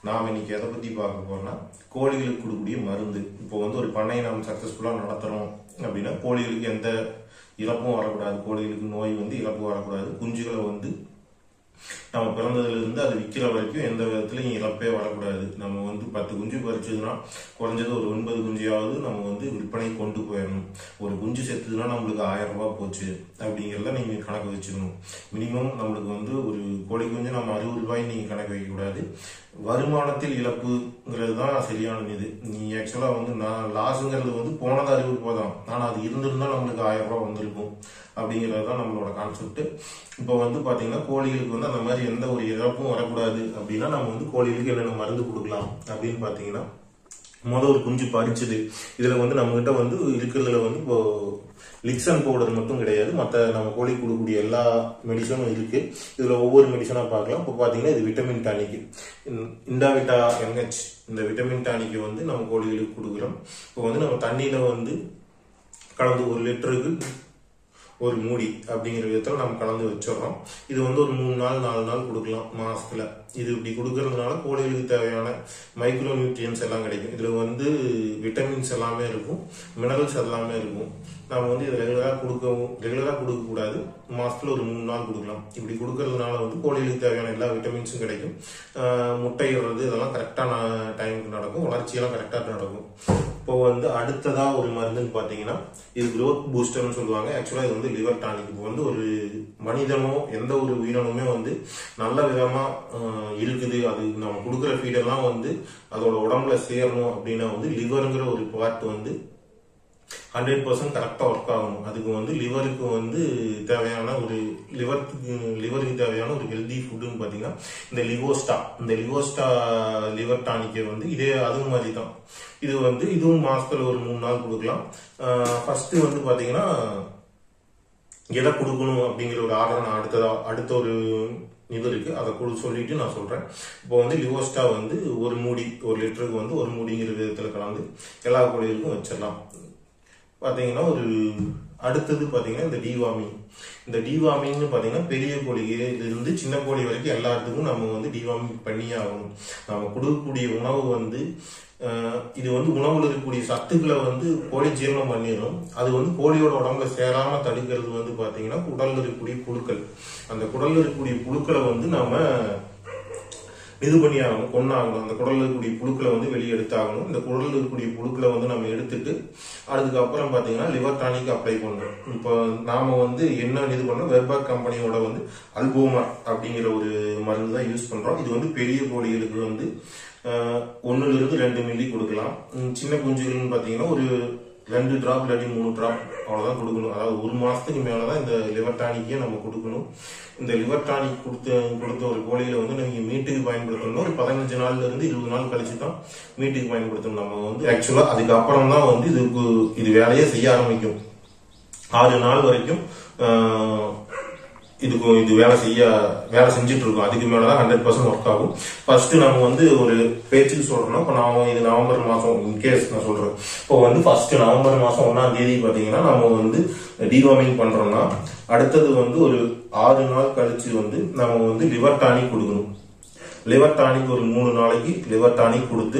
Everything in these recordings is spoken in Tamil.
நாம் இன்னைக்கு எதை பத்தி பார்க்க போறோம்னா கோழிகளுக்கு கொடுக்கக்கூடிய மருந்து இப்போ வந்து ஒரு பண்ணையை நாம் சக்சஸ்ஃபுல்லா நடத்துறோம் அப்படின்னா கோழிகளுக்கு எந்த இழப்பும் வரக்கூடாது கோழிகளுக்கு நோய் வந்து இழப்பு வரக்கூடாது குஞ்சுகளை வந்து நம்ம பிறந்ததுல இருந்து அது விற்கிற வரைக்கும் எந்த விதத்துலையும் இழப்பே வரக்கூடாது நம்ம வந்து பத்து குஞ்சு பறிச்சதுன்னா குறைஞ்சது ஒரு ஒன்பது குஞ்சியாவது நம்ம வந்து விற்பனை கொண்டு போயிடணும் ஒரு குஞ்சு செத்துதுன்னா நம்மளுக்கு ஆயிரம் ரூபாய் போச்சு அப்படிங்கிறத நீங்க கணக்கு வச்சுக்கணும் மினிமம் நம்மளுக்கு வந்து ஒரு கோழி குஞ்சு நம்ம அறுபது ரூபாய் நீங்க கணக்கு வைக்கக்கூடாது வருமானத்தில் இழப்புங்கிறது தான் சரியான இது நீ ஆக்சுவலா வந்து நான் லாஸுங்கிறது வந்து போனது அறுபது ரூபாய் தான் ஆனா அது இருந்திருந்தா நம்மளுக்கு ஆயிரம் ரூபாய் வந்திருக்கும் அப்படிங்கிறது தான் நம்மளோட கான்செப்ட் இப்போ வந்து பாத்தீங்கன்னா கோழிகளுக்கு வந்து அந்த மாதிரி எந்த ஒரு இழப்பும் வரக்கூடாது அப்படின்னா நம்ம வந்து கோழிகளுக்கு என்னென்ன மருந்து கொடுக்கலாம் அப்படின்னு பாத்தீங்கன்னா முதல் ஒரு குஞ்சு பறிச்சது இதுல வந்து நம்ம கிட்ட வந்து இருக்கிறதுல வந்து இப்போ லிக்சன் பவுடர் மட்டும் கிடையாது மற்ற நம்ம கோழி கொடுக்கக்கூடிய எல்லா மெடிசனும் இருக்கு இதுல ஒவ்வொரு மெடிசனா பார்க்கலாம் இப்போ பாத்தீங்கன்னா இது விட்டமின் டானிக் இண்டாவிட்டா என்ஹெச் இந்த விட்டமின் டானிக் வந்து நம்ம கோழிகளுக்கு கொடுக்குறோம் இப்போ வந்து நம்ம தண்ணியில வந்து கலந்து ஒரு லிட்டருக்கு ஒரு மூடி அப்படிங்கிற விதத்தில் நம்ம கலந்து வச்சிடறோம் இது வந்து ஒரு மூணு நாள் நாலு நாள் கொடுக்கலாம் மாசத்துல இது இப்படி கொடுக்கறதுனால கோழிகளுக்கு தேவையான மைக்ரோ நியூட்ரியன்ஸ் எல்லாம் கிடைக்கும் இதுல வந்து விட்டமின்ஸ் எல்லாமே இருக்கும் மினரல்ஸ் எல்லாமே இருக்கும் நம்ம வந்து இது ரெகுலராக கொடுக்கவும் ரெகுலராக கொடுக்கக்கூடாது மாசத்துல ஒரு மூணு நாள் கொடுக்கலாம் இப்படி கொடுக்கறதுனால வந்து கோழிகளுக்கு தேவையான எல்லா விட்டமின்ஸும் கிடைக்கும் ஆஹ் முட்டையிடுறது இதெல்லாம் கரெக்டான டைமுக்கு நடக்கும் வளர்ச்சியெல்லாம் கரெக்டாக நடக்கும் இப்போ வந்து அடுத்ததா ஒரு மருந்துன்னு பாத்தீங்கன்னா இது growth பூஸ்டர்னு சொல்லுவாங்க ஆக்சுவலா இது வந்து லிவர் டானிக் இப்போ வந்து ஒரு மனிதனோ எந்த ஒரு உயிரினமுமே வந்து நல்ல விதமா ஆஹ், இருக்குது அது நம்ம கொடுக்குற ஃபீடெல்லாம் வந்து அதோட உடம்புல சேரணும் அப்படின்னா வந்து லிவருங்கிற ஒரு பார்ட் வந்து ஹண்ட்ரட் பர்சன்ட் கரெக்டாக ஒர்க் ஆகணும் அதுக்கு வந்து லிவருக்கு வந்து தேவையான ஒரு லிவருக்கு லிவருக்கு தேவையான ஒரு ஹெல்தி ஃபுட்டுன்னு பார்த்தீங்கன்னா இந்த லிவோஸ்டா இந்த லிவோஸ்டா லிவர் டானிக்கை வந்து இதே அதுவும் மாதிரி தான் இது வந்து இதுவும் மாசத்துல ஒரு மூணு நாள் கொடுக்கலாம் ஃபர்ஸ்ட் வந்து பார்த்தீங்கன்னா எதை கொடுக்கணும் அப்படிங்கிற ஒரு ஆர்டர் நான் அடுத்ததா அடுத்த ஒரு இது இருக்கு அதை கொடு சொல்லிட்டு நான் சொல்றேன் இப்போ வந்து லிவோஸ்டா வந்து ஒரு மூடி ஒரு லிட்டருக்கு வந்து ஒரு மூடிங்கிற விதத்துல கலந்து எல்லா கோழிகளுக்கும் வச்சிடலாம் பாத்தீங்கன்னா ஒரு அடுத்தது பாத்தீங்கன்னா இந்த டிவாமிங் இந்த டிவாமிங்னு பாத்தீங்கன்னா பெரிய கோழியிலிருந்து சின்ன கோழி வரைக்கும் எல்லாத்துக்கும் நம்ம வந்து டிவாமிங் பண்ணியே ஆகணும் நம்ம கொடுக்கக்கூடிய உணவு வந்து அஹ், இது வந்து உணவுல இருக்கக்கூடிய சத்துக்களை வந்து கோழி ஜீரணம் பண்ணிடும் அது வந்து கோழியோட உடம்புல சேராம தடுக்கிறது வந்து பாத்தீங்கன்னா குடல்ல இருக்கக்கூடிய புழுக்கள் அந்த குடல்ல இருக்கக்கூடிய புழுக்களை வந்து நாம இது பண்ணி ஆகணும் கொண்டாகணும் அந்த குடல்ல இருக்கக்கூடிய புழுக்களை வந்து வெளியே எடுத்தாகணும் இந்த குடல்ல இருக்கக்கூடிய புழுக்களை வந்து நம்ம எடுத்துட்டு அதுக்கப்புறம் பாத்தீங்கன்னா லிவர் டானிக் அப்ளை பண்ணணும் இப்போ நாம வந்து என்ன இது பண்ணோம் வெர்பாக் கம்பெனியோட வந்து அல்போமா அப்படிங்கிற ஒரு மருந்து தான் யூஸ் பண்றோம் இது வந்து பெரிய கோழிகளுக்கு வந்து ஆஹ், ஒண்ணுல இருந்து ரெண்டு மில்லி கொடுக்கலாம் உம், சின்ன குஞ்சுகள்னு பாத்தீங்கன்னா ஒரு ரெண்டு டிராப் இல்லாட்டி மூணு டிராப் அவ்வளவுதான் கொடுக்கணும் அதாவது ஒரு மாசத்துக்கு மேலதான் இந்த லிவர் டானிக்கே நம்ம கொடுக்கணும் இந்த லிவர் டானிக் கொடுத்த கொடுத்த ஒரு கோழியில வந்து நீங்க மீட்டுக்கு பயன்படுத்தணும் ஒரு பதினஞ்சு நாள்ல இருந்து இருபது நாள் கழிச்சு தான் மீட்டுக்கு பயன்படுத்தணும் நம்ம வந்து ஆக்சுவலா அதுக்கப்புறம் தான் வந்து இதுக்கு இது வேலையே செய்ய ஆரம்பிக்கும் ஆறு நாள் வரைக்கும் ஆஹ், இதுக்கு இது வேலை செய்ய வேலை செஞ்சுட்டு இருக்கும் அதுக்கு மேலதான் ஹண்ட்ரட் பர்சன்ட் ஒர்க் ஆகும் ஃபர்ஸ்ட் நம்ம வந்து ஒரு பேச்சுக்கு சொல்றோம்னா இப்போ நான் இது நவம்பர் மாசம் இன்கேஸ் நான் சொல்றேன் இப்போ வந்து ஃபர்ஸ்ட் நவம்பர் மாசம் ஒன்னாம் தேதி பாத்தீங்கன்னா நம்ம வந்து டிவார்மிங் பண்றோம்னா அடுத்தது வந்து ஒரு ஆறு நாள் கழிச்சு வந்து நம்ம வந்து லிவர் டானிக் கொடுக்கணும் லிவர் டானிக் ஒரு மூணு நாளைக்கு லிவர் டானிக் கொடுத்து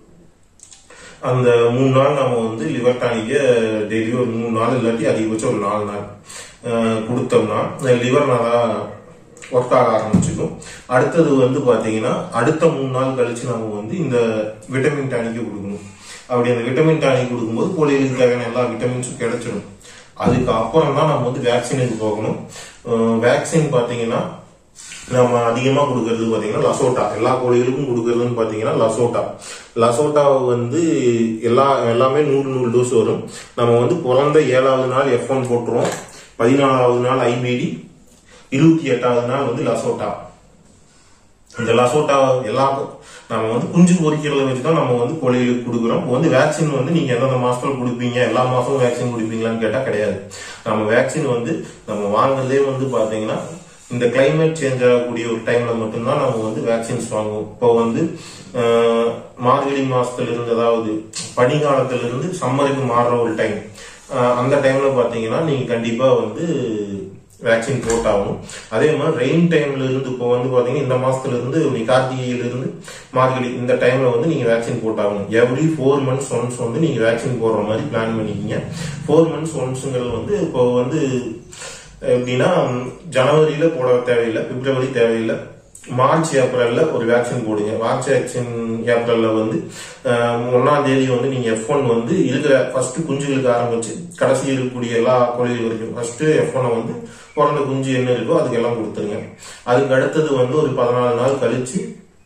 அந்த மூணு நாள் நம்ம வந்து லிவர் டானிக்க டெய்லி ஒரு மூணு நாள் இல்லாட்டி அதிகபட்சம் ஒரு நாலு நாள் அஹ், கொடுத்தோம்னா லிவர் நல்லா ஒர்க் ஆக ஆரம்பிச்சுக்கும் அடுத்தது வந்து பாத்தீங்கன்னா அடுத்த மூணு நாள் கழிச்சு நம்ம வந்து இந்த விட்டமின் டானிக்கு கொடுக்கணும் அப்படி அந்த விட்டமின் டானிக் கொடுக்கும்போது கோழிகளுக்கு தேவையான எல்லா விட்டமின்ஸும் கிடைச்சிடும் அதுக்கு அப்புறம் தான் நம்ம வந்து வேக்சினுக்கு போகணும் வேக்சின் பாத்தீங்கன்னா நம்ம அதிகமா கொடுக்கறது பாத்தீங்கன்னா லசோட்டா எல்லா கோழிகளுக்கும் கொடுக்கறதுன்னு பாத்தீங்கன்னா லசோட்டா லசோட்டா வந்து எல்லா எல்லாமே நூறு நூறு டோஸ் வரும் நம்ம வந்து பிறந்த ஏழாவது நாள் எஃப் ஒன் போட்டுருவோம் பதினாலாவது நாள் ஐபிடி இருபத்தி எட்டாவது நாள் வந்து லசோட்டா இந்த லசோட்டா எல்லா நம்ம வந்து குஞ்சு பொறிக்கிறத வச்சு தான் நம்ம வந்து கோழிகளுக்கு கொடுக்குறோம் இப்போ வந்து வேக்சின் வந்து நீங்க எந்தெந்த மாசத்துல கொடுப்பீங்க எல்லா மாசமும் வேக்சின் கொடுப்பீங்களான்னு கேட்டா கிடையாது நம்ம வேக்சின் வந்து நம்ம வாங்குறதே வந்து பாத்தீங்கன்னா இந்த கிளைமேட் சேஞ்ச் ஆகக்கூடிய ஒரு டைம்ல மட்டும்தான் நம்ம வந்து வேக்சின்ஸ் வாங்குவோம் இப்போ வந்து ஆஹ், மார்கழி மாசத்துல இருந்து அதாவது பனிக்காலத்துல இருந்து சம்மருக்கு மாறுற ஒரு டைம் அந்த டைம்ல பாத்தீங்கன்னா நீங்க கண்டிப்பா வந்து வேக்சின் போட்டாகணும் அதே மாதிரி ரெயின் டைம்ல இருந்து இப்போ வந்து பாத்தீங்கன்னா இந்த மாசத்துல இருந்து நீ கார்த்திகையில இருந்து மார்கழி இந்த டைம்ல வந்து நீங்க வேக்சின் போட்டாகணும் எவ்ரி ஃபோர் மந்த்ஸ் ஒன்ஸ் வந்து நீங்க வேக்சின் போடுற மாதிரி பிளான் பண்ணிக்கிங்க ஃபோர் மந்த்ஸ் ஒன்ஸுங்கிறது வந்து இப்போ வந்து எப்படின்னா ஜனவரியில போட தேவையில்லை பிப்ரவரி தேவையில்லை மார்ச் ஏப்ரல்ல ஒரு வேக்சின் போடுங்க மார்ச் வேக்சின் ஏப்ரல்ல வந்து அஹ், ஒண்ணாம் தேதி வந்து நீங்க எஃப் ஒன் வந்து இருக்கிற ஃபர்ஸ்ட் குஞ்சுகளுக்கு ஆரம்பிச்சு கடைசி இருக்கக்கூடிய எல்லா கோழிகள் வரைக்கும் ஃபர்ஸ்ட் எஃப் ஒனை வந்து பிறந்த குஞ்சு என்ன இருக்கோ அதுக்கு எல்லாம் கொடுத்துருங்க அதுக்கு அடுத்தது வந்து ஒரு பதினாலு நாள் கழிச்சு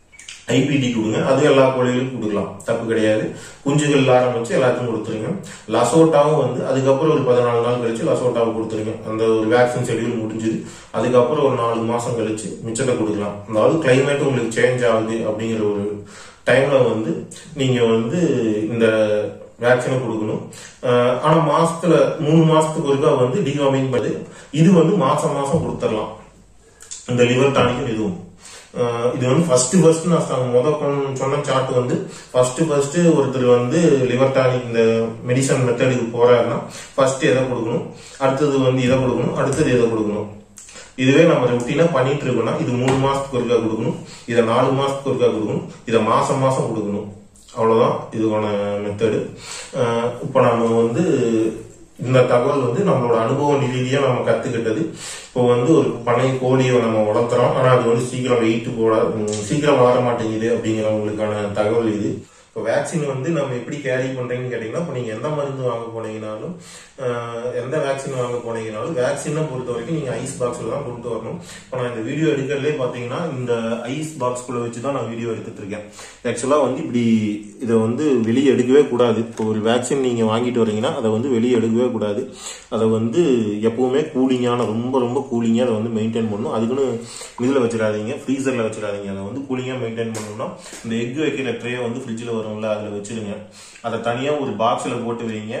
ஐபிடி கொடுங்க அது எல்லா கோழிகளுக்கும் கொடுக்கலாம் தப்பு கிடையாது குஞ்சுகள் ஆரம்பிச்சு எல்லாத்தையும் கொடுத்துருங்க லசோட்டாவும் வந்து அதுக்கப்புறம் ஒரு பதினாலு நாள் கழிச்சு லசோட்டாவை கொடுத்துருங்க அந்த ஒரு வேக்சின் ஷெடியூல் முடிஞ்சுது அதுக்கப்புறம் ஒரு நாலு மாசம் கழிச்சு மிச்சத்தை கொடுக்கலாம் அதாவது கிளைமேட் உங்களுக்கு சேஞ்ச் ஆகுது அப்படிங்கிற ஒரு டைம்ல வந்து நீங்க வந்து இந்த வேக்சினை கொடுக்கணும் அஹ் ஆனா மாசத்துல மூணு மாசத்துக்கு ஒருக்கா வந்து டிகாமிங் பண்ணி இது வந்து மாசம் மாசம் கொடுத்துடலாம் இந்த லிவர் டானிக்கும் இதுவும் அஹ் இது வந்து ஃபர்ஸ்ட் ஃபர்ஸ்ட் நான் சொன்ன- முத கொண்டு- சொன்ன சார்ட் வந்து ஃபர்ஸ்ட் ஃபர்ஸ்ட் ஒருத்தர் வந்து லிவர் டானிக் இந்த மெடிசன் மெத்தடுக்கு போறாருன்னா ஃபர்ஸ்ட் எதை கொடுக்கணும் அடுத்தது வந்து இதை கொடுக்கணும் அடுத்தது எதை கொடுக்கணும் இதுவே நம்ம ருட்டீனா பண்ணிட்டு இருக்கோம்னா இது மூணு மாசத்துக்கு ஒருக்கா கொடுக்கணும் இதை நாலு மாசத்துக்கு ஒருக்கா கொடுக்கணும் இதை மாசம் மாசம் கொடுக்கணும் அவ்வளவுதான் இதுக்கான மெத்தடு இப்போ நம்ம வந்து இந்த தகவல் வந்து நம்மளோட அனுபவ ரீதியா நம்ம கத்துக்கிட்டது இப்போ வந்து ஒரு பனை கோழியை நம்ம வளர்த்துறோம் ஆனா அது வந்து சீக்கிரம் வெயிட் போட ம், சீக்கிரம் வளர மாட்டேங்குது அப்படிங்கிறவங்களுக்கான தகவல் இது இப்போ வேக்சின் வந்து நம்ம எப்படி கேரி பண்றீங்கன்னு கேட்டீங்கன்னா இப்போ நீங்க எந்த மருந்து வாங்க போனீங்கனாலும் ஆஹ், எந்த வேக்சின் வாங்க போனீங்கனாலும் வேக்சினை பொறுத்த வரைக்கும் நீங்க ஐஸ் பாக்ஸ்ல தான் கொண்டு வரணும் இப்போ நான் இந்த வீடியோ எடுக்கிறதுலே பாத்தீங்கன்னா இந்த ஐஸ் பாக்ஸ்குள்ள வச்சு தான் நான் வீடியோ எடுத்துட்டு இருக்கேன் ஆக்சுவலா வந்து இப்படி இதை வந்து வெளியே எடுக்கவே கூடாது இப்போ ஒரு வேக்சின் நீங்க வாங்கிட்டு வரீங்கன்னா அதை வந்து வெளியே எடுக்கவே கூடாது அதை வந்து எப்பவுமே கூலிங்கான ரொம்ப ரொம்ப கூலிங்கா அதை வந்து மெயின்டைன் பண்ணணும் அதுக்குன்னு இதுல வச்சிடாதீங்க ஃப்ரீசர்ல வச்சிடாதீங்க அதை வந்து கூலிங்கா மெயின்டைன் பண்ணணும்னா இந்த எக் வைக்கிற ட்ரே வந்து ஃப்ரிட்ஜில் வரும்ல அதுல வச்சிருங்க அதை தனியா ஒரு பாக்ஸ்ல போட்டு வைங்க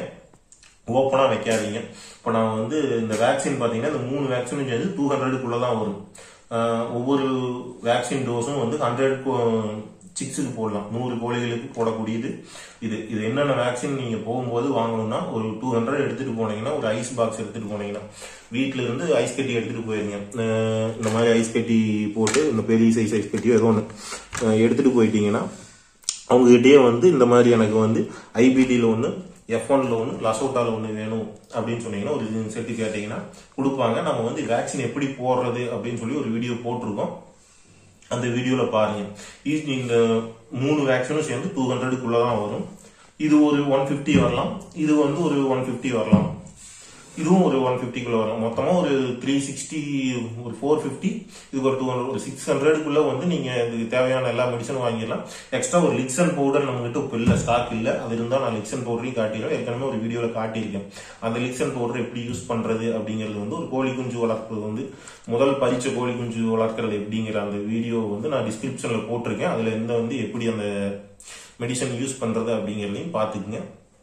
ஓப்பனா வைக்காதீங்க இப்போ நான் வந்து இந்த வேக்சின் பாத்தீங்கன்னா இந்த மூணு வேக்சினும் சேர்ந்து டூ ஹண்ட்ரடுக்குள்ள தான் வரும் ஆஹ் ஒவ்வொரு வேக்சின் டோஸும் வந்து ஹண்ட்ரட் சிக்ஸுக்கு போடலாம் நூறு கோழிகளுக்கு போடக்கூடியது இது இது என்னென்ன வேக்சின் நீங்க போகும்போது வாங்கணும்னா ஒரு டூ ஹண்ட்ரட் எடுத்துட்டு போனீங்கன்னா ஒரு ஐஸ் பாக்ஸ் எடுத்துட்டு போனீங்கன்னா வீட்ல இருந்து ஐஸ் கட்டி எடுத்துட்டு போயிருங்க ஆஹ் இந்த மாதிரி ஐஸ் கட்டி போட்டு இந்த பெரிய சைஸ் ஐஸ் கட்டியோ ஏதோ ஒன்று எடுத்துட்டு போயிட்டீங்கன்னா அவங்ககிட்டயே வந்து இந்த மாதிரி எனக்கு வந்து ஐபிடியில் ஒன்று எஃப் ஒன்ல ஒன்று லசோட்டால ஒன்று வேணும் அப்படின்னு சொன்னீங்கன்னா ஒரு செட்டு கேட்டீங்கன்னா கொடுப்பாங்க நம்ம வந்து வேக்சின் எப்படி போடுறது அப்படின்னு சொல்லி ஒரு வீடியோ போட்டிருக்கோம் அந்த வீடியோல பாருங்க இது இந்த மூணு வேக்சினும் சேர்ந்து டூ ஹண்ட்ரடுக்குள்ள தான் வரும் இது ஒரு ஒன் ஃபிஃப்டி வரலாம் இது வந்து ஒரு ஒன் ஃபிஃப்டி வரலாம் இதுவும் ஒரு ஒன் ஃபிஃப்டிக்குள்ள வரும் மொத்தமா ஒரு த்ரீ சிக்ஸ்டி ஒரு ஃபோர் ஃபிஃப்டி இதுக்கு ஒரு டூ ஹண்ட்ரட் ஒரு சிக்ஸ் ஹண்ட்ரடுக்குள்ள வந்து நீங்க இதுக்கு தேவையான எல்லா மெடிசனும் வாங்கிடலாம் எக்ஸ்ட்ரா ஒரு லிக்சன் பவுடர் நம்ம கிட்ட இப்போ இல்லை ஸ்டாக் இல்லை அது இருந்தா நான் லிக்சன் பவுடரையும் காட்டிடுவேன் ஏற்கனவே ஒரு வீடியோல காட்டியிருக்கேன் அந்த லிக்சன் பவுடர் எப்படி யூஸ் பண்றது அப்படிங்கிறது வந்து ஒரு கோழி குஞ்சு வளர்ப்பது வந்து முதல் பறிச்ச கோழி குஞ்சு வளர்க்கறது எப்படிங்கிற அந்த வீடியோ வந்து நான் டிஸ்கிரிப்ஷன்ல போட்டிருக்கேன் அதுல எந்த வந்து எப்படி அந்த மெடிசன் யூஸ் பண்றது அப்படிங்கிறதையும் பார்த்துக்குங்க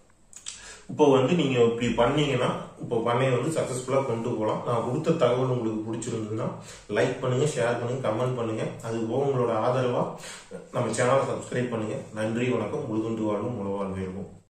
இப்போ வந்து நீங்க இப்படி பண்ணீங்கன்னா இப்போ பண்ணையை வந்து சக்சஸ்ஃபுல்லா கொண்டு போகலாம் நான் கொடுத்த தகவல் உங்களுக்கு பிடிச்சிருந்ததுன்னா லைக் பண்ணுங்க ஷேர் பண்ணுங்க கமெண்ட் பண்ணுங்க அது போக உங்களோட ஆதரவா நம்ம சேனலை சப்ஸ்கிரைப் பண்ணுங்க நன்றி வணக்கம் முழுதுண்டு வாழும் உணவாழ்வு